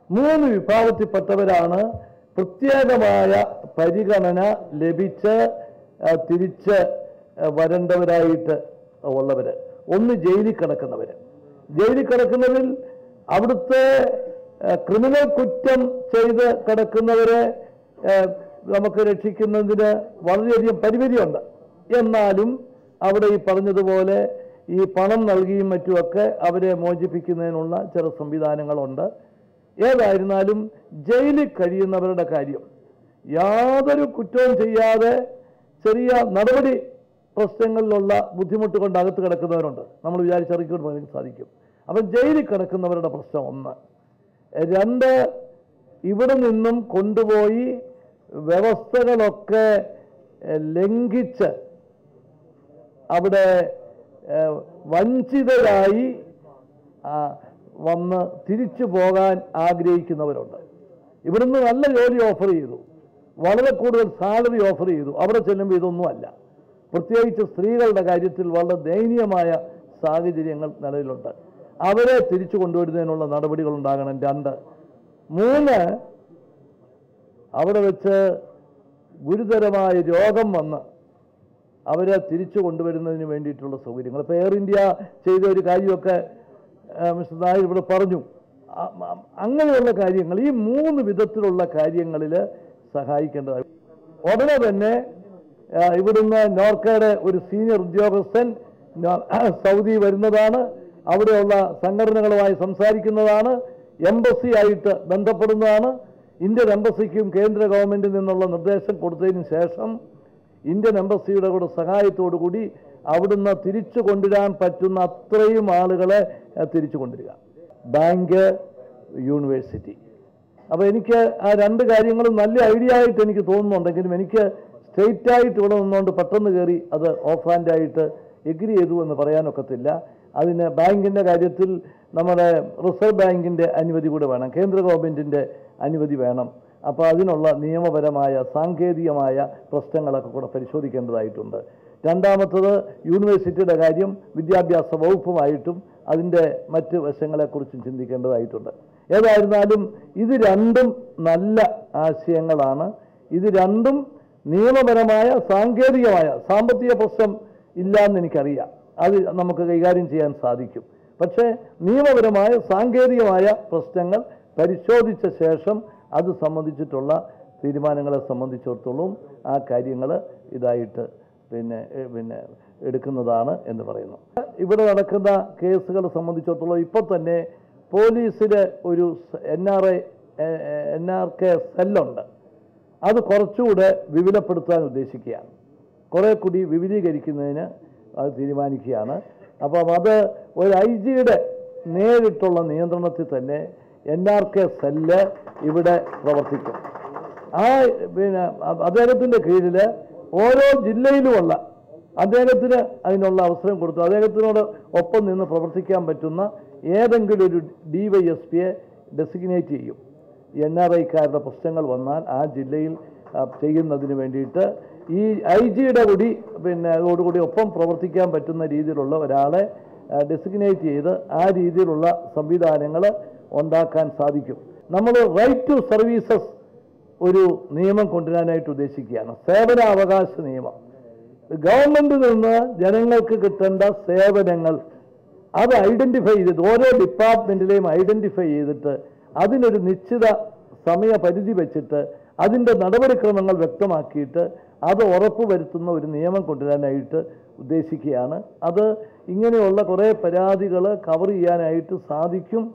മൂന്ന് വിഭാഗത്തിൽപ്പെട്ടവരാണ് പ്രത്യേകമായ പരിഗണന ലഭിച്ച് ആ, തിരിച്ച് ആ, വരേണ്ടവരായിട്ട് ഉള്ളവര് ഒന്ന് ജയിലിൽ കിടക്കുന്നവര് ജയിലിൽ കിടക്കുന്നതിൽ അവിടുത്തെ ആ, ക്രിമിനൽ കുറ്റം ചെയ്ത് കിടക്കുന്നവരെ ആ, നമുക്ക് രക്ഷിക്കുന്നതിന് വളരെയധികം പരിമിതിയുണ്ട് എന്നാലും അവിടെ ഈ പറഞ്ഞതുപോലെ ഈ പണം നൽകിയും മറ്റുമൊക്കെ അവരെ മോചിപ്പിക്കുന്നതിനുള്ള ചില സംവിധാനങ്ങളുണ്ട് ഏതായിരുന്നാലും ജയിലിൽ കഴിയുന്നവരുടെ കാര്യം യാതൊരു കുറ്റവും ചെയ്യാതെ ചെറിയ നടപടി പ്രശ്നങ്ങളിലുള്ള ബുദ്ധിമുട്ട് കൊണ്ട് അകത്ത് കിടക്കുന്നവരുണ്ട് നമ്മൾ വിചാരിച്ചിറക്കിക്കൊണ്ട് പോകാൻ സാധിക്കും അപ്പം ജയിലിൽ കിടക്കുന്നവരുടെ പ്രശ്നം ഒന്ന് രണ്ട് ഇവിടെ നിന്നും കൊണ്ടുപോയി വ്യവസ്ഥകളൊക്കെ എഹ്, ലംഘിച്ച് അവിടെ ഏഹ്, വഞ്ചിതരായി ആ, വന്ന് തിരിച്ചു പോകാൻ ആഗ്രഹിക്കുന്നവരുണ്ട് ഇവിടുന്ന് നല്ല ജോലി ഓഫർ ചെയ്തു വളരെ കൂടുതൽ സാലറി ഓഫർ ചെയ്തു അവിടെ ചെല്ലുമ്പോൾ ഇതൊന്നുമല്ല പ്രത്യേകിച്ച് സ്ത്രീകളുടെ കാര്യത്തിൽ വളരെ ദയനീയമായ സാഹചര്യങ്ങൾ നിലവിലുണ്ട് അവരെ തിരിച്ചു കൊണ്ടുവരുന്നതിനുള്ള നടപടികൾ ഉണ്ടാകണം രണ്ട് മൂന്ന് അവിടെ വെച്ച് ഗുരുതരമായ രോഗം വന്ന് അവരെ തിരിച്ചു കൊണ്ടുവരുന്നതിന് വേണ്ടിയിട്ടുള്ള സൗകര്യങ്ങൾ ഇപ്പോൾ എയർ ഇന്ത്യ ചെയ്ത ഒരു കാര്യമൊക്കെ ആ, മിസ്റ്റർ നായർ ഇവിടെ പറഞ്ഞു ആ, ആ, അങ്ങനെയുള്ള കാര്യങ്ങൾ ഈ മൂന്ന് വിധത്തിലുള്ള കാര്യങ്ങളിൽ സഹായിക്കേണ്ടതാണ് ഉടനെ തന്നെ ആ, ഇവിടുന്ന് നോർക്കയുടെ ഒരു സീനിയർ ഉദ്യോഗസ്ഥൻ നോ- സൗദി വരുന്നതാണ് അവിടെയുള്ള സംഘടനകളുമായി സംസാരിക്കുന്നതാണ് എംബസി ആയിട്ട് ബന്ധപ്പെടുന്നതാണ് ഇന്ത്യൻ എംബസിക്കും കേന്ദ്ര ഗവൺമെന്റിൽ നിന്നുള്ള നിർദ്ദേശം കൊടുത്തതിന് ശേഷം ഇന്ത്യൻ എംബസിയുടെ കൂടെ സഹായത്തോടു കൂടി അവിടുന്ന് തിരിച്ചു കൊണ്ടുവരാൻ പറ്റുന്ന അത്രയും ആളുകളെ അഹ്, തിരിച്ചു കൊണ്ടുവരിക ബാങ്ക് യൂണിവേഴ്സിറ്റി അപ്പോൾ എനിക്ക് ആ രണ്ട് കാര്യങ്ങളും നല്ല ഐഡിയ ആയിട്ട് എനിക്ക് തോന്നുന്നുണ്ടെങ്കിലും എനിക്ക് സ്റ്റേറ്റ് ആയിട്ട് ഇവിടെ നിന്നുകൊണ്ട് പെട്ടെന്ന് കയറി അത് ഓഫ് ഹാൻഡ് ആയിട്ട് എഗ്രി ചെയ്തു എന്ന് പറയാനൊക്കത്തില്ല അതിന് ബാങ്കിൻ്റെ കാര്യത്തിൽ നമ്മുടെ റിസർവ് ബാങ്കിൻ്റെ അനുമതി കൂടെ വേണം കേന്ദ്ര ഗവൺമെൻറ്റിൻ്റെ അനുമതി വേണം അപ്പോൾ അതിനുള്ള നിയമപരമായ സാങ്കേതികമായ പ്രശ്നങ്ങളൊക്കെ കൂടെ പരിശോധിക്കേണ്ടതായിട്ടുണ്ട് രണ്ടാമത്തത് യൂണിവേഴ്സിറ്റിയുടെ കാര്യം വിദ്യാഭ്യാസ വകുപ്പുമായിട്ടും അതിൻ്റെ മറ്റ് വശങ്ങളെക്കുറിച്ചും ചിന്തിക്കേണ്ടതായിട്ടുണ്ട് ഏതായിരുന്നാലും ഇത് രണ്ടും നല്ല ആശയങ്ങളാണ് ഇത് രണ്ടും നിയമപരമായ സാങ്കേതികമായ സാമ്പത്തിക പ്രശ്നം ഇല്ല എന്ന് എനിക്കറിയാം അത് നമുക്ക് കൈകാര്യം ചെയ്യാൻ സാധിക്കും പക്ഷേ നിയമപരമായ സാങ്കേതികമായ പ്രശ്നങ്ങൾ പരിശോധിച്ച ശേഷം അത് സംബന്ധിച്ചിട്ടുള്ള തീരുമാനങ്ങളെ സംബന്ധിച്ചിടത്തോളം ആ കാര്യങ്ങൾ ഇതായിട്ട് പിന്നെ ഏ, പിന്നെ എടുക്കുന്നതാണ് എന്ന് പറയുന്നു ഇവിടെ നടക്കുന്ന കേസുകളെ സംബന്ധിച്ചിടത്തോളം ഇപ്പോൾ തന്നെ പോലീസിൽ ഒരു N R I N R K സെല്ലുണ്ട് അത് കുറച്ചുകൂടെ വിപുലപ്പെടുത്താൻ ഉദ്ദേശിക്കുകയാണ് കുറേ കൂടി വിപുലീകരിക്കുന്നതിന് അത് തീരുമാനിക്കുകയാണ് അപ്പം അത് ഒരു ഐ ജിയുടെ നേരിട്ടുള്ള നിയന്ത്രണത്തിൽ തന്നെ എൻ ആർ കെ സെല്ല് ഇവിടെ പ്രവർത്തിക്കും ആ പിന്നെ അ- അദ്ദേഹത്തിൻ്റെ കീഴിൽ ഓരോ ജില്ലയിലുമുള്ള അദ്ദേഹത്തിന് അതിനുള്ള അവസരം കൊടുത്തു അദ്ദേഹത്തിനോട് ഒപ്പം നിന്ന് പ്രവർത്തിക്കാൻ പറ്റുന്ന ഏതെങ്കിലും ഒരു ഡി വൈ എസ് പിയെ ഡെസിഗ്നേറ്റ് ചെയ്യും എൻ ആർ ഐക്കാരുടെ പ്രശ്നങ്ങൾ വന്നാൽ ആ ജില്ലയിൽ ആ, ചെയ്യുന്നതിന് വേണ്ടിയിട്ട് ഈ ഐ ജിയുടെ കൂടി പിന്നെ അതോടുകൂടി ഒപ്പം പ്രവർത്തിക്കാൻ പറ്റുന്ന രീതിയിലുള്ള ഒരാളെ ഡെസിഗ്നേറ്റ് ചെയ്ത് ആ രീതിയിലുള്ള സംവിധാനങ്ങൾ ഉണ്ടാക്കാൻ സാധിക്കും നമ്മൾ റൈറ്റ് ടു സർവീസസ് ഒരു നിയമം കൊണ്ടുവരാനായിട്ട് ഉദ്ദേശിക്കുകയാണ് സേവനാവകാശ നിയമം ഗവൺമെന്റിൽ നിന്ന് ജനങ്ങൾക്ക് കിട്ടേണ്ട സേവനങ്ങൾ അത് ഐഡന്റിഫൈ ചെയ്തിട്ട് ഓരോ ഡിപ്പാർട്ട്മെന്റിലെയും ഐഡന്റിഫൈ ചെയ്തിട്ട് അതിനൊരു നിശ്ചിത സമയപരിധി വെച്ചിട്ട് അതിൻ്റെ നടപടിക്രമങ്ങൾ വ്യക്തമാക്കിയിട്ട് അത് ഉറപ്പുവരുത്തുന്ന ഒരു നിയമം കൊണ്ടുവരാനായിട്ട് ഉദ്ദേശിക്കുകയാണ് അത് ഇങ്ങനെയുള്ള കുറേ പരാതികൾ കവർ ചെയ്യാനായിട്ട് സാധിക്കും